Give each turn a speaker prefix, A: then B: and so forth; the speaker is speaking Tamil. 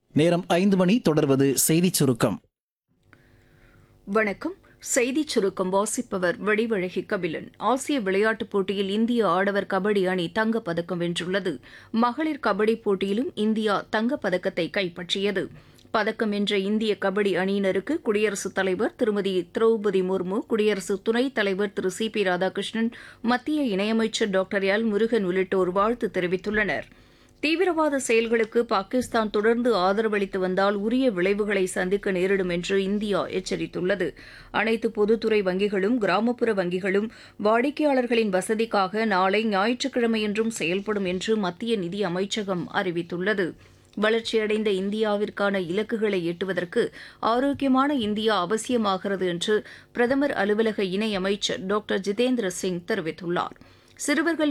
A: நேரம் ஐந்து மணி தொடர்வது செய்திச் சுருக்கம்
B: வணக்கம் செய்திச் சுருக்கம் வாசிப்பவர் வடிவழகி கபிலன் ஆசிய விளையாட்டுப் போட்டியில் இந்திய ஆடவர் கபடி அணி தங்கப் பதக்கம் வென்றுள்ளது மகளிர் கபடி போட்டியிலும் இந்தியா தங்கப் பதக்கத்தை கைப்பற்றியது பதக்கம் வென்ற இந்திய கபடி அணியினருக்கு குடியரசுத் தலைவர் திருமதி திரௌபதி முர்மு குடியரசு துணைத் தலைவர் திரு சி பி ராதாகிருஷ்ணன் மத்திய இணையமைச்சர் டாக்டர் எல் முருகன் உள்ளிட்டோர் வாழ்த்து தெரிவித்துள்ளனா் தீவிரவாத செயல்களுக்கு பாகிஸ்தான் தொடர்ந்து ஆதரவளித்து வந்தால் உரிய விளைவுகளை சந்திக்க நேரிடும் என்று இந்தியா எச்சரித்துள்ளது அனைத்து பொதுத்துறை வங்கிகளும் கிராமப்புற வங்கிகளும் வாடிக்கையாளர்களின் வசதிக்காக நாளை ஞாயிற்றுக்கிழமையன்றும் செயல்படும் என்று மத்திய நிதி அமைச்சகம் அறிவித்துள்ளது வளர்ச்சியடைந்த இந்தியாவிற்கான இலக்குகளை எட்டுவதற்கு ஆரோக்கியமான இந்தியா அவசியமாகிறது என்று பிரதமர் அலுவலக இணையமைச்சர் டாக்டர் ஜிதேந்திர சிங் தெரிவித்துள்ளார் சிறுவர்கள்